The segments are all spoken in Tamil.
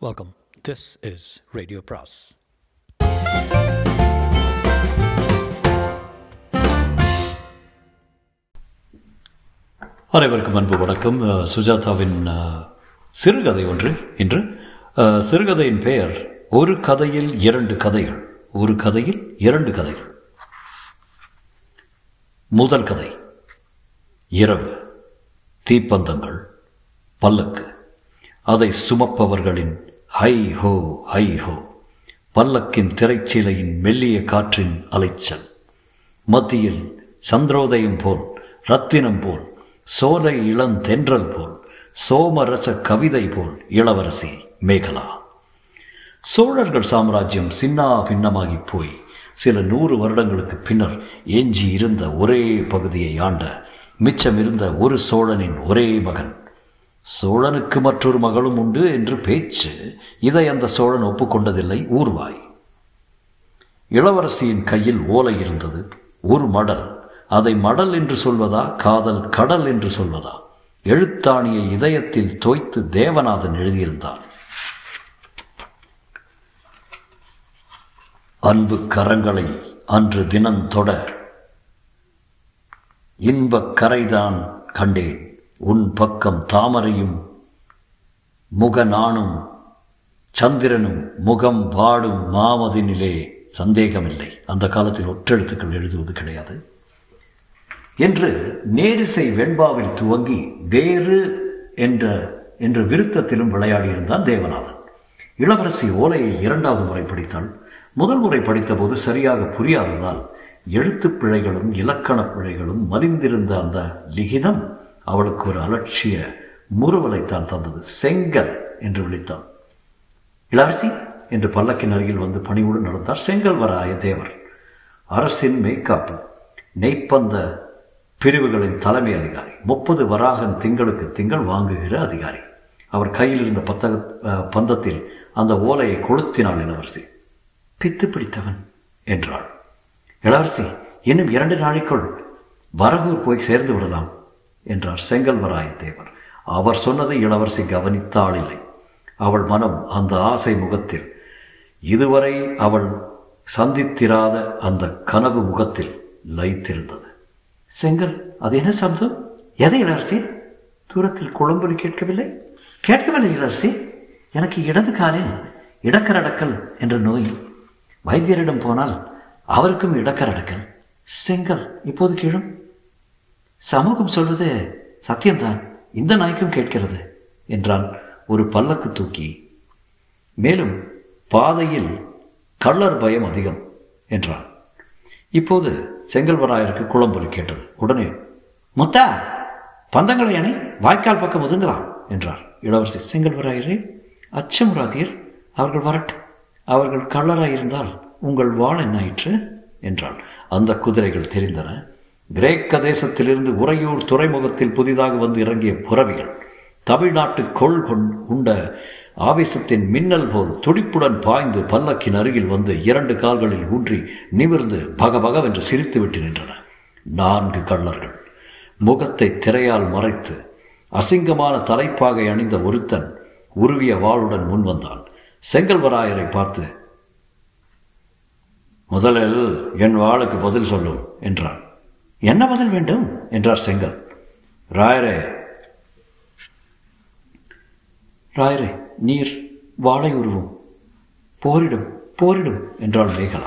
Welcome. This is Radio Pras. அனைவருக்கும் அன்பு வணக்கம் அஹ், சுஜாதாவின் அஹ், சிறுகதை ஒன்று இன்று அஹ், சிறுகதையின் பெயர் ஒரு கதையில் இரண்டு கதைகள் ஒரு கதையில் இரண்டு கதைகள் முதல் கதை இரவு தீப்பந்தங்கள் பல்லக்கு அதை சுமப்பவர்களின் ஹை ஹோ ஹை ஹோ பல்லக்கின் திரைச்சீலையின் மெல்லிய காற்றின் அலைச்சல் மத்தியில் சந்திரோதயம் போல் ரத்தினம் போல் சோலை இளந்தென்றல் போல் சோமரச கவிதை போல் இளவரசி மேகலா சோழர்கள் சாம்ராஜ்யம் சின்னா பின்னமாகி போய் சில நூறு வருடங்களுக்கு பின்னர் எஞ்சி இருந்த ஒரே பகுதியை ஆண்ட மிச்சம் இருந்த ஒரு சோழனின் ஒரே மகன் சோழனுக்கு மற்றொரு மகளும் உண்டு என்று பேச்சு இதை அந்த சோழன் ஒப்புக்கொண்டதில்லை ஊர்வாய் இளவரசியின் கையில் ஓலை இருந்தது ஒரு மடல் அதை மடல் என்று சொல்வதா காதல் கடல் என்று சொல்வதா எழுத்தாணியை இதயத்தில் தோய்த்து தேவநாதன் எழுதியிருந்தான் அன்பு கரங்களை அன்று தினம் தொட இன்பக் கரைதான் கண்டேன் உன் பக்கம் தாமரையும் முகநானும் சந்திரனும் முகம் வாடும் மாமதினிலே சந்தேகமில்லை அந்த காலத்தில் ஒற்றெழுத்துக்கள் எழுதுவது கிடையாது என்று நேரிசை வெண்பாவில் துவங்கி வேறு என்ற என்ற விருத்தத்திலும் விளையாடியிருந்தான் தேவநாதன் இளவரசி ஓலையை இரண்டாவது முறை படித்தாள் முதல் முறை படித்தபோது சரியாக புரியாததால் எழுத்துப் பிழைகளும் இலக்கணப் பிழைகளும் மலிந்திருந்த அந்த லிகிதம் அவளுக்கு ஒரு அலட்சிய முறுவலைத்தான் தந்தது செங்கல் என்று விழித்தான் இளவரசி என்று பல்லக்கின் அருகில் வந்து பணிவுடன் நடந்தார் செங்கல்வராய தேவர் அரசின் மேய்காப்பு நெய்ப்பந்த பிரிவுகளின் தலைமை அதிகாரி முப்பது வராகன் திங்களுக்கு திங்கள் வாங்குகிற அதிகாரி அவர் கையில் இருந்த பத்தக அஹ், பந்தத்தில் அந்த ஓலையை கொளுத்தினாள் இளவரசி பித்து பிடித்தவன் என்றாள் இளவரசி இன்னும் இரண்டு நாளைக்குள் வரகூர் போய் சேர்ந்து விடலாம் என்றார் செங்கல்வராய தேவர் அவர் சொன்னதை இளவரசி கவனித்தாள் இல்லை அவள் மனம் அந்த ஆசை முகத்தில் இதுவரை அவள் சந்தித்திராத அந்த கனவு முகத்தில் லயித்திருந்தது செங்கல் அது என்ன சப்தம் எதை இளவரசி தூரத்தில் குளம்பொலி கேட்கவில்லை கேட்கவில்லை இளவரசி எனக்கு இடது காலில் இடக்கரடக்கல் என்ற நோய் வைத்தியரிடம் போனால் அவருக்கும் இடக்கரடக்கல் செங்கல் இப்போது கீழும் சமூகம் சொல்வது சத்தியம்தான் இந்த நாய்க்கும் கேட்கிறது என்றான் ஒரு பல்லக்கு தூக்கி மேலும் பாதையில் கள்ளர் பயம் அதிகம் என்றான் இப்போது செங்கல்வராயருக்கு குளம்பொலி கேட்டது உடனே முத்தா பந்தங்களை அணி வாய்க்கால் பக்கம் ஒதுங்கலாம் என்றார் இளவரசி செங்கல்வராயரே அச்சமுறாதீர் அவர்கள் வரட்டும் அவர்கள் கள்ளராயிருந்தால் உங்கள் வாழ் என்னாயிற்று என்றாள் அந்த குதிரைகள் தெரிந்தன கிரேக்க தேசத்திலிருந்து உறையூர் துறைமுகத்தில் புதிதாக வந்து இறங்கிய புறவிகள் தமிழ்நாட்டு கொள் கொண் உண்ட ஆவேசத்தின் மின்னல் போல் துடிப்புடன் பாய்ந்து பல்லக்கின் அருகில் வந்து இரண்டு கால்களில் ஊன்றி நிமிர்ந்து பகபகவென்று சிரித்துவிட்டு நின்றன நான்கு கள்ளர்கள் முகத்தை திரையால் மறைத்து அசிங்கமான தலைப்பாகை அணிந்த ஒருத்தன் உருவிய வாளுடன் முன் வந்தான் செங்கல்வராயரை பார்த்து முதலில் என் வாளுக்கு பதில் சொல்லும் என்றான் என்ன பதில் வேண்டும் என்றார் செங்கல் ராயரே ராயரே நீர் வாளை உருவும் போரிடும் போரிடும் என்றாள் மேகலா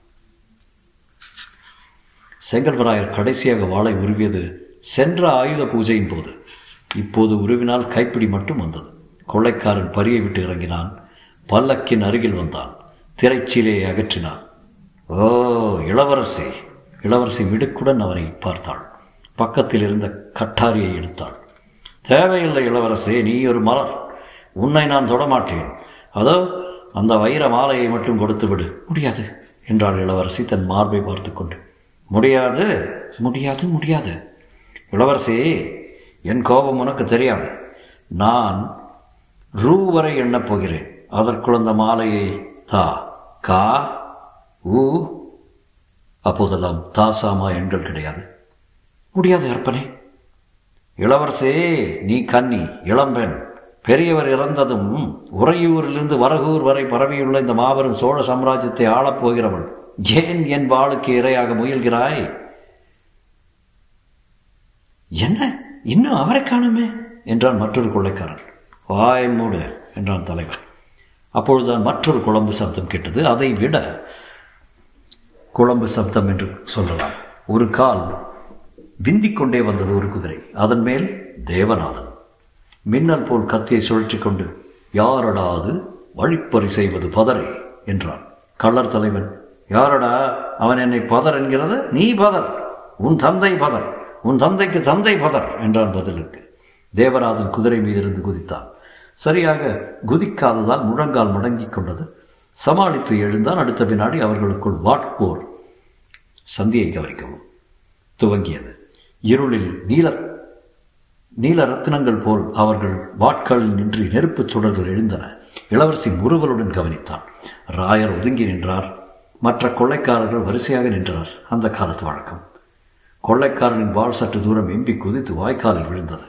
செங்கல்வராயர் கடைசியாக வாளை உருவியது சென்ற ஆயுத பூஜையின் போது இப்போது உருவினால் கைப்பிடி மட்டும் வந்தது கொள்ளைக்காரன் பரியை விட்டு இறங்கினான் பல்லக்கின் அருகில் வந்தான் திரைச்சீலையை அகற்றினான் ஓ இளவரசி இளவரசி மிடுக்குடன் அவனை பார்த்தாள் பக்கத்தில் இருந்த கட்டாரியை எடுத்தாள் தேவையில்லை இளவரசி நீ ஒரு மலர் உன்னை நான் தொடமாட்டேன் அதோ அந்த வைர மாலையை மட்டும் கொடுத்து விடு முடியாது என்றாள் இளவரசி தன் மார்பை பார்த்து கொண்டு முடியாது முடியாது முடியாது இளவரசி என் கோபம் உனக்கு தெரியாது நான் ரூ வரை எண்ணப் போகிறேன் அதற்குள் அந்த மாலையை தா கா ஊ அப்போதெல்லாம் தாசாமா எண்கள் கிடையாது முடியாது அர்ப்பனே இளவரசே நீ கன்னி இளம்பெண் பெரியவர் இறந்ததும் உறையூரிலிருந்து வரகூர் வரை பரவியுள்ள இந்த மாபெரும் சோழ சாம்ராஜ்யத்தை ஆளப்போகிறவள் ஏன் என் வாளுக்கு இரையாக முயல்கிறாய் என்ன இன்னும் அவரை காணுமே என்றான் மற்றொரு கொள்ளைக்காரன் வாய் மூடு என்றான் தலைவர் அப்பொழுதுதான் மற்றொரு குழம்பு சப்தம் கேட்டது அதை விட குழம்பு சப்தம் என்று சொல்லலாம் ஒரு கால் விந்திக் கொண்டே வந்தது ஒரு குதிரை அதன் மேல் தேவநாதன் மின்னல் போல் கத்தியை சுழற்றி கொண்டு யாரடா அது வழிப்பறி செய்வது பதரை என்றான் கள்ளர் தலைவன் யாரடா அவன் என்னை பதர் என்கிறது நீ பதர் உன் தந்தை பதர் உன் தந்தைக்கு தந்தை பதர் என்றான் பதிலுக்கு தேவநாதன் குதிரை மீதிருந்து குதித்தான் சரியாக குதிக்காததால் முழங்கால் மடங்கிக் கொண்டது சமாளித்து எழுந்தான் அடுத்த வினாடி அவர்களுக்குள் வாட்போர் சந்தியை கவனிக்கவும் துவங்கியது இருளில் நீல நீல ரத்தினங்கள் போல் அவர்கள் வாட்களில் நின்று நெருப்புச் சுடர்கள் எழுந்தன இளவரசி முறுவலுடன் கவனித்தான் ராயர் ஒதுங்கி நின்றார் மற்ற கொள்ளைக்காரர்கள் வரிசையாக நின்றனர் அந்த காலத்து வழக்கம் கொள்ளைக்காரனின் வாள் சற்று தூரம் எம்பி குதித்து வாய்க்காலில் விழுந்தது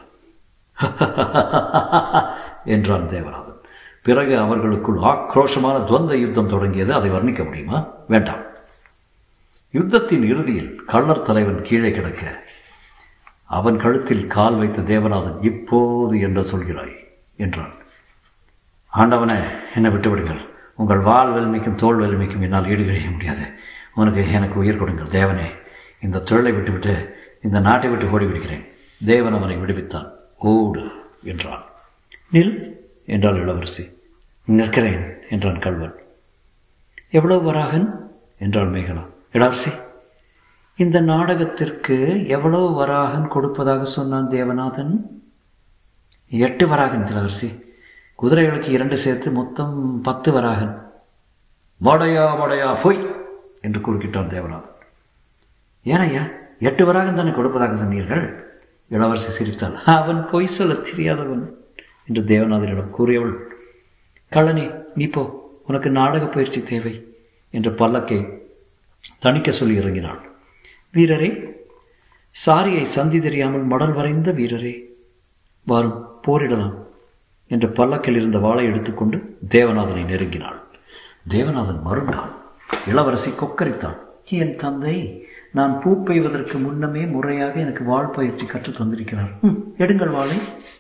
என்றான் தேவநாதன் பிறகு அவர்களுக்குள் ஆக்ரோஷமான துவந்த யுத்தம் தொடங்கியது அதை வர்ணிக்க முடியுமா வேண்டாம் யுத்தத்தின் இறுதியில் கள்ளர் தலைவன் கீழே கிடக்க அவன் கழுத்தில் கால் வைத்த தேவநாதன் இப்போது என்ன சொல்கிறாய் என்றான் ஆண்டவனே என்னை விட்டுவிடுங்கள் உங்கள் வால் வலிமைக்கும் தோல் வலிமைக்கும் என்னால் ஈடுகழிய முடியாது உனக்கு எனக்கு உயிர் கொடுங்கள் தேவனே இந்த தொழிலை விட்டுவிட்டு இந்த நாட்டை விட்டு ஓடி விடுகிறேன் தேவன் அவனை விடுவித்தான் ஓடு என்றான் நில் என்றாள் இளவரசி நிற்கிறேன் என்றான் கல்வன் எவ்வளவு வராகன் என்றாள் மேகலா இளவரசி இந்த நாடகத்திற்கு எவ்வளவு வராகன் கொடுப்பதாக சொன்னான் தேவநாதன் எட்டு வராகன் இளவரசி குதிரைகளுக்கு இரண்டு சேர்த்து மொத்தம் பத்து வராகன் மடையா மடையா பொய் என்று குறுக்கிட்டான் தேவநாதன் ஏனையா எட்டு வராகன் தானே கொடுப்பதாக சொன்னீர்கள் இளவரசி சிரித்தாள் அவன் பொய் சொல்ல தெரியாதவன் என்று தேவநாதனிடம் கூறியவள் கள்ளனே நீ போ உனக்கு நாடக பயிற்சி தேவை என்ற பல்லக்கை தணிக்க சொல்லி இறங்கினாள் வீரரே சாரியை சந்தி தெரியாமல் மடல் வரைந்த வீரரே வாரும் போரிடலாம் என்ற பல்லக்கில் இருந்த வாளை எடுத்துக்கொண்டு தேவநாதனை நெருங்கினாள் தேவநாதன் மருண்டான் இளவரசி கொக்கரித்தாள் என் தந்தை நான் பூ பெய்வதற்கு முன்னமே முறையாக எனக்கு வாழ் பயிற்சி கற்றுத் தந்திருக்கிறார் ம், எடுங்கள் வாளை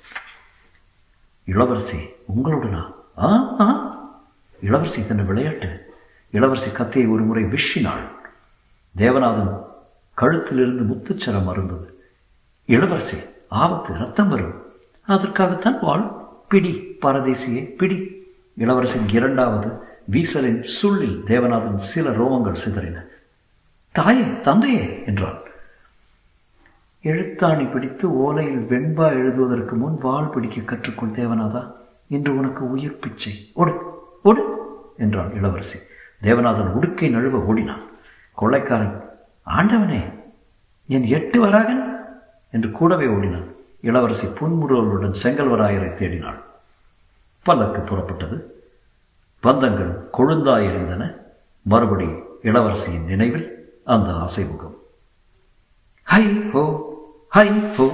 இளவரசி உங்களுடனா ஆ ஆ இளவரசி தன்னை விளையாட்டு இளவரசி கத்தியை ஒரு முறை விஷினாள் தேவநாதன் கழுத்திலிருந்து முத்துச்சரம் அருந்தது இளவரசி ஆபத்து ரத்தம் வரும் அதற்காகத்தான் வாழ் பிடி பரதேசியே பிடி இளவரசின் இரண்டாவது வீசலின் சுள்ளில் தேவநாதன் சில ரோமங்கள் சிதறின தாயே தந்தையே என்றான் எழுத்தாணி பிடித்து ஓலையில் வெண்பா எழுதுவதற்கு முன் வாள் பிடிக்க கற்றுக்கொள் தேவநாதா இன்று உனக்கு உயிர் பிச்சை ஒடு ஒடு என்றான் இளவரசி தேவநாதன் உடுக்கை நழுவ ஓடினான் கொள்ளைக்காரன் ஆண்டவனே என் எட்டு வராகன் என்று கூடவே ஓடினான் இளவரசி புன்முறுவலுடன் செங்கல்வராயரை தேடினாள் பல்லக்கு புறப்பட்டது பந்தங்கள் கொழுந்தாய் எறிந்தன மறுபடி இளவரசியின் நினைவில் அந்த ஆசைமுகம் ஹை ஹோ ஹை ஹோ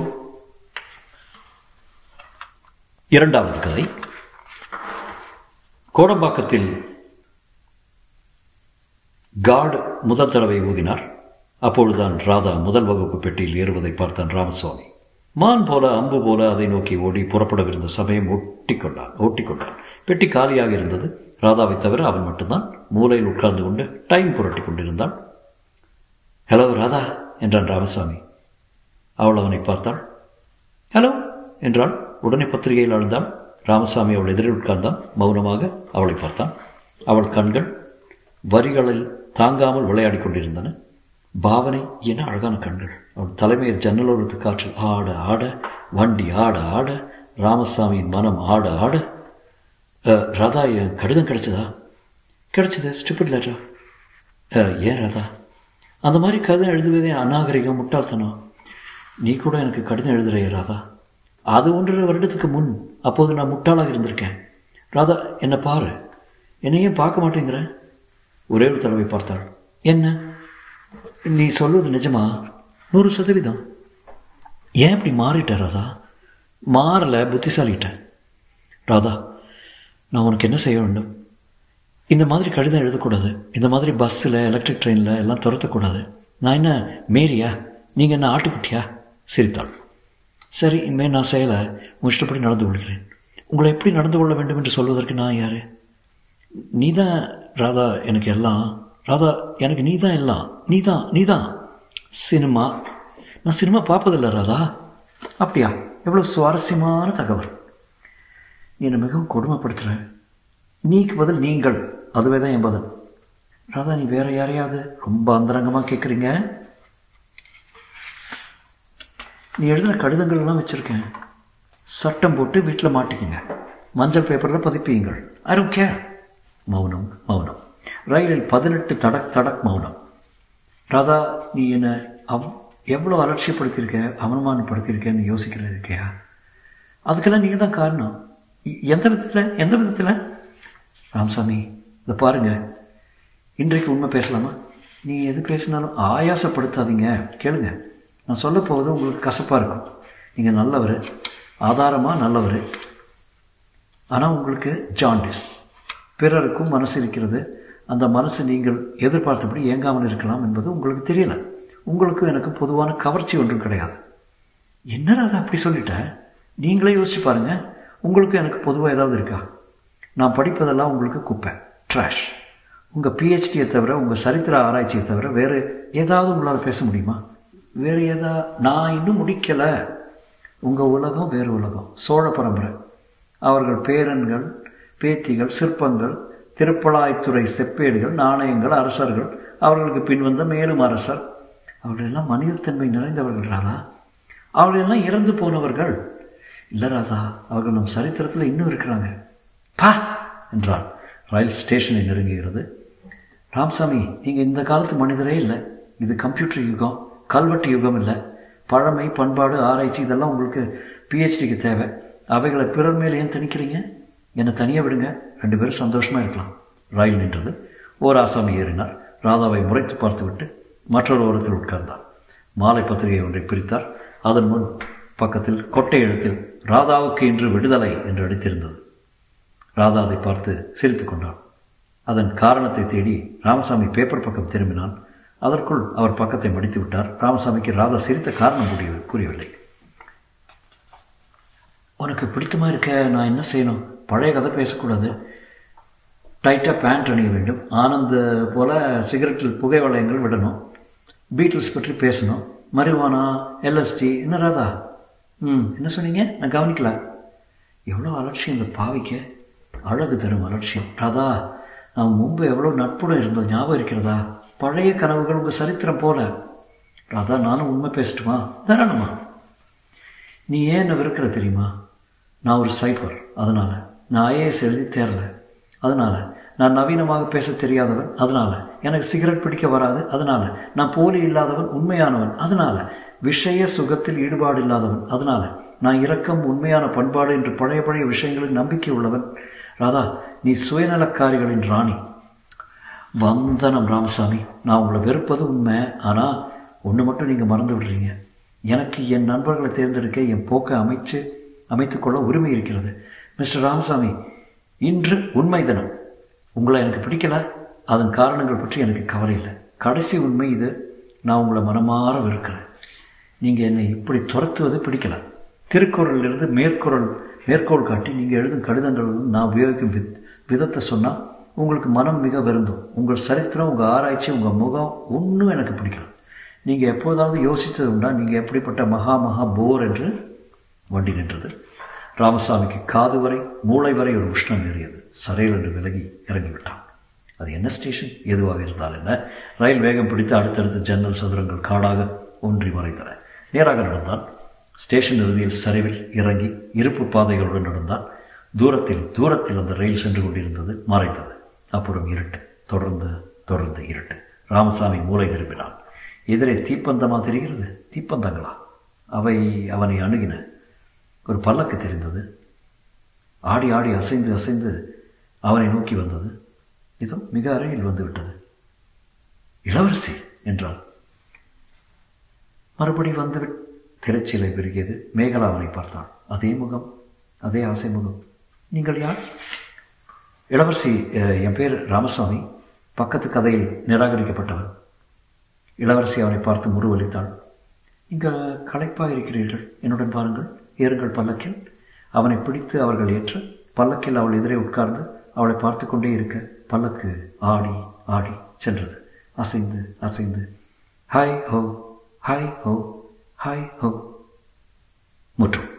இரண்டாவது கதை கோடம்பாக்கத்தில் கார்டு முதல் தடவை ஊதினார் அப்பொழுதுதான் ராதா முதல் வகுப்பு பெட்டியில் ஏறுவதை பார்த்தான் ராமசுவாமி மான் போல அம்பு போல அதை நோக்கி ஓடி புறப்படவிருந்த சமயம் ஒட்டிக்கொண்டான் ஓட்டிக்கொண்டான் பெட்டி காலியாக இருந்தது ராதாவை தவிர அவன் மட்டும்தான் மூலையில் உட்கார்ந்து கொண்டு டைம் புரட்டி கொண்டிருந்தான் ஹலோ ராதா என்றான் ராமசாமி அவள் அவனை பார்த்தாள் ஹலோ என்றாள் உடனே பத்திரிகையில் அழுந்தான் ராமசாமி அவள் எதிரில் உட்கார்ந்தான் மௌனமாக அவளை பார்த்தான் அவள் கண்கள் வரிகளில் தாங்காமல் விளையாடிக் கொண்டிருந்தன பாவனை என அழகான கண்கள் அவள் தலைமையில் ஜன்னலோரத்து காற்றில் ஆட ஆட வண்டி ஆட ஆட ராமசாமியின் மனம் ஆட ஆட "அஹ், ராதா என் கடிதம் கிடைச்சதா கிடைச்சது ஸ்டூபிட் லெட்டர் ஏன் ராதா அந்த மாதிரி கடிதம் எழுதுவதே அநாகரிகம் முட்டாள்தனம் நீ கூட எனக்கு கடிதம் எழுதுறைய ராதா அது ஒன்றரை வருடத்துக்கு முன் அப்போது நான் முட்டாளாக இருந்திருக்கேன் ராதா என்னை பாரு என்னை ஏன் பார்க்க மாட்டேங்கிற ஒரே ஒரு தடவை பார்த்தாள் என்ன நீ சொல்வது நிஜமா நூறு சதவீதம் ஏன் இப்படி மாறிட்ட ராதா மாறல புத்திசாலிட்டேன் ராதா நான் உனக்கு என்ன செய்ய வேண்டும் இந்த மாதிரி கடிதம் எழுதக்கூடாது இந்த மாதிரி பஸ்ஸில் எலக்ட்ரிக் ட்ரெயினில் எல்லாம் துரத்தக்கூடாது நான் என்ன மேரியா நீங்கள் என்ன ஆட்டுக்குட்டியா சிரித்தாள் சரி இனிமேல் நான் செய்யலை உன் இஷ்டப்படி நடந்து கொள்கிறேன் உங்களை எப்படி நடந்து கொள்ள வேண்டும் என்று சொல்வதற்கு நான் யார் நீ தான் ராதா எனக்கு எல்லாம் ராதா எனக்கு நீ தான் எல்லாம் நீ தான் நீ தான் சினிமா நான் சினிமா பார்ப்பதில்லை ராதா அப்படியா எவ்வளோ சுவாரஸ்யமான தகவல் நீ என்னை மிகவும் கொடுமைப்படுத்துகிற நீக்கு பதில் நீங்கள் அதுவே தான் என் பதில் ராதா நீ வேற யாரையாவது ரொம்ப அந்தரங்கமாக கேட்குறீங்க நீ எழுதின கடிதங்கள் எல்லாம் வச்சுருக்கேன் சட்டம் போட்டு வீட்டில் மாட்டிக்கிங்க மஞ்சள் பேப்பரில் பதிப்பீங்கள் ஐ டோன்ட் கேர் மௌனம் மௌனம் ரயிலில் பதினெட்டு தடக் தடக் மௌனம் ராதா நீ என்னை அவ் எவ்வளோ அலட்சியப்படுத்தியிருக்க அவமானப்படுத்தியிருக்கேன்னு யோசிக்கிறது இருக்கியா அதுக்கெல்லாம் நீங்கள் தான் காரணம் எ- எந்த விதத்தில் எந்த விதத்தில் ராமசாமி இதை பாருங்க இன்றைக்கு உண்மை பேசலாமா நீ எது பேசினாலும் ஆயாசப்படுத்தாதீங்க கேளுங்க நான் சொல்ல போவது உங்களுக்கு கசப்பாக இருக்கும் நீங்கள் நல்லவர் ஆதாரமாக நல்லவர் ஆனால் உங்களுக்கு ஜாண்டிஸ் பிறருக்கும் மனசு இருக்கிறது அந்த மனசு நீங்கள் எதிர்பார்த்தபடி இயங்காமல் இருக்கலாம் என்பது உங்களுக்கு தெரியல உங்களுக்கும் எனக்கும் பொதுவான கவர்ச்சி ஒன்றும் கிடையாது என்னடா அதை அப்படி சொல்லிட்டேன் நீங்களே யோசிச்சு பாருங்க உங்களுக்கு எனக்கு பொதுவாக ஏதாவது இருக்கா நான் படிப்பதெல்லாம் உங்களுக்கு குப்பை ட்ராஷ் உங்கள் பிஹெச்டியை தவிர உங்கள் சரித்திர ஆராய்ச்சியை தவிர வேறு ஏதாவது உங்களால் பேச முடியுமா வேறு ஏதா நான் இன்னும் முடிக்கலை உங்கள் உலகம் வேறு உலகம் சோழ பரம்பரை அவர்கள் பேரன்கள் பேத்திகள் சிற்பங்கள் திருப்பலாய்த்துறை செப்பேடுகள் நாணயங்கள் அரசர்கள் அவர்களுக்கு பின் வந்த மேலும் அரசர் அவர்களெல்லாம் மனிதத்தன்மை நிறைந்தவர்கள் ராதா அவர்களெல்லாம் இறந்து போனவர்கள் இல்லை ராதா அவர்கள் நம் சரித்திரத்தில் இன்னும் இருக்கிறாங்க பா என்றாள் ரயில் ஸ்டேஷனை நெருங்குகிறது ராம்சாமி நீங்கள் இந்த காலத்து மனிதரே இல்லை இது கம்ப்யூட்டர் யுகம் கல்வெட்டு யுகம் இல்லை பழமை பண்பாடு ஆராய்ச்சி இதெல்லாம் உங்களுக்கு பிஹெச்டிக்கு தேவை அவைகளை பிறர் மேல் ஏன் திணிக்கிறீங்க என்னை தனியாக விடுங்க ரெண்டு பேரும் சந்தோஷமாக இருக்கலாம் ரயில் நின்றது ஓர் ஆசாமி ஏறினார் ராதாவை முறைத்து பார்த்துவிட்டு மற்றொரு ஓரத்தில் உட்கார்ந்தார் மாலை பத்திரிகை ஒன்றை பிரித்தார் அதன் முன் பக்கத்தில் கொட்டை எழுத்தில் ராதாவுக்கு இன்று விடுதலை என்று அடித்திருந்தது ராதா அதை பார்த்து சிரித்துக் கொண்டாள் அதன் காரணத்தை தேடி ராமசாமி பேப்பர் பக்கம் திரும்பினான் அதற்குள் அவர் பக்கத்தை மடித்து விட்டார் ராமசாமிக்கு ராதா சிரித்த காரணம் புரிய புரியவில்லை உனக்கு பிடித்தமா இருக்க நான் என்ன செய்யணும் பழைய கதை பேசக்கூடாது டைட்டாக பேண்ட் அணிய வேண்டும் ஆனந்த் போல சிகரெட்டில் புகை வளையங்கள் விடணும் பீட்டில்ஸ் பற்றி பேசணும் மரிவானா எல்எஸ்டி என்ன ராதா ம் என்ன சொன்னீங்க நான் கவனிக்கல எவ்வளோ அலட்சியம் இந்த பாவிக்க அழகு தரும் அலட்சியம் ராதா நாம் முன்பு எவ்வளோ நட்புடன் இருந்தோம் ஞாபகம் இருக்கிறதா பழைய கனவுகள் உங்கள் சரித்திரம் போல ராதா நானும் உண்மை பேசட்டுமா தாராளமா நீ ஏன் என்ன வெறுக்கிற தெரியுமா நான் ஒரு சைஃபர் அதனால் நான் ஐஏஎஸ் எழுதி தேரல அதனால் நான் நவீனமாக பேச தெரியாதவன் அதனால் எனக்கு சிகரெட் பிடிக்க வராது அதனால் நான் போலி இல்லாதவன் உண்மையானவன் அதனால் விஷய சுகத்தில் ஈடுபாடு இல்லாதவன் அதனால் நான் இரக்கம் உண்மையான பண்பாடு என்று பழைய பழைய விஷயங்களில் நம்பிக்கை உள்ளவன் ராதா நீ சுயநலக்காரிகளின் ராணி வந்தனம் ராமசாமி நான் உங்களை வெறுப்பது உண்மை ஆனால் ஒன்று மட்டும் நீங்கள் மறந்து விடுறீங்க எனக்கு என் நண்பர்களை தேர்ந்தெடுக்க என் போக்கை அமைச்சு அமைத்துக்கொள்ள உரிமை இருக்கிறது மிஸ்டர் ராமசாமி இன்று உண்மை தினம் உங்களை எனக்கு பிடிக்கல அதன் காரணங்கள் பற்றி எனக்கு கவலை இல்லை கடைசி உண்மை இது நான் உங்களை மனமாற வெறுக்கிறேன் நீங்கள் என்னை இப்படி துரத்துவது பிடிக்கல திருக்குறளிலிருந்து மேற்குறள் மேற்கோள் காட்டி நீங்கள் எழுதும் கடிதங்கள் நான் உபயோகிக்கும் வித் விதத்தை சொன்னால் உங்களுக்கு மனம் மிக வருந்தும் உங்கள் சரித்திரம் உங்கள் ஆராய்ச்சி உங்கள் முகம் ஒன்றும் எனக்கு பிடிக்கல நீங்கள் எப்போதாவது யோசித்தது உண்டா நீங்கள் எப்படிப்பட்ட மகா மகா போர் என்று வண்டி நின்றது ராமசாமிக்கு காது வரை மூளை வரை ஒரு உஷ்ணம் ஏறியது சரையில் என்று விலகி இறங்கிவிட்டான் அது என்ன ஸ்டேஷன் எதுவாக இருந்தால் என்ன ரயில் வேகம் பிடித்து அடுத்தடுத்து ஜன்னல் சதுரங்கள் காடாக ஒன்றி மறைத்தன நேராக நடந்தான் ஸ்டேஷன் இறுதியில் சரிவில் இறங்கி இருப்பு பாதைகளுடன் நடந்தான் தூரத்தில் தூரத்தில் அந்த ரயில் சென்று கொண்டிருந்தது மறைந்தது அப்புறம் இருட்டு தொடர்ந்து தொடர்ந்து இருட்டு ராமசாமி மூளை திரும்பினான் எதிரே தீப்பந்தமா தெரிகிறது தீப்பந்தங்களா அவை அவனை அணுகின ஒரு பல்லக்கு தெரிந்தது ஆடி ஆடி அசைந்து அசைந்து அவனை நோக்கி வந்தது இதோ மிக அருகில் வந்து விட்டது இளவரசி என்றாள் மறுபடி வந்துவிட் திரைச்சீலை பெருகியது மேகலா அவனை பார்த்தாள் அதே முகம் அதே ஆசை முகம் நீங்கள் யார் இளவரசி அஹ், என் பேர் ராமசாமி பக்கத்து கதையில் நிராகரிக்கப்பட்டவர் இளவரசி அவனை பார்த்து முருவளித்தாள் இங்கே களைப்பாக இருக்கிறீர்கள் என்னுடன் பாருங்கள் ஏறுங்கள் பல்லக்கில் அவனை பிடித்து அவர்கள் ஏற்ற பல்லக்கில் அவள் எதிரே உட்கார்ந்து அவளை பார்த்து கொண்டே இருக்க பல்லக்கு ஆடி ஆடி சென்றது அசைந்து அசைந்து ஹாய் ஹோ ஹாய் ஹோ ஹாய் ஹோ முற்றும்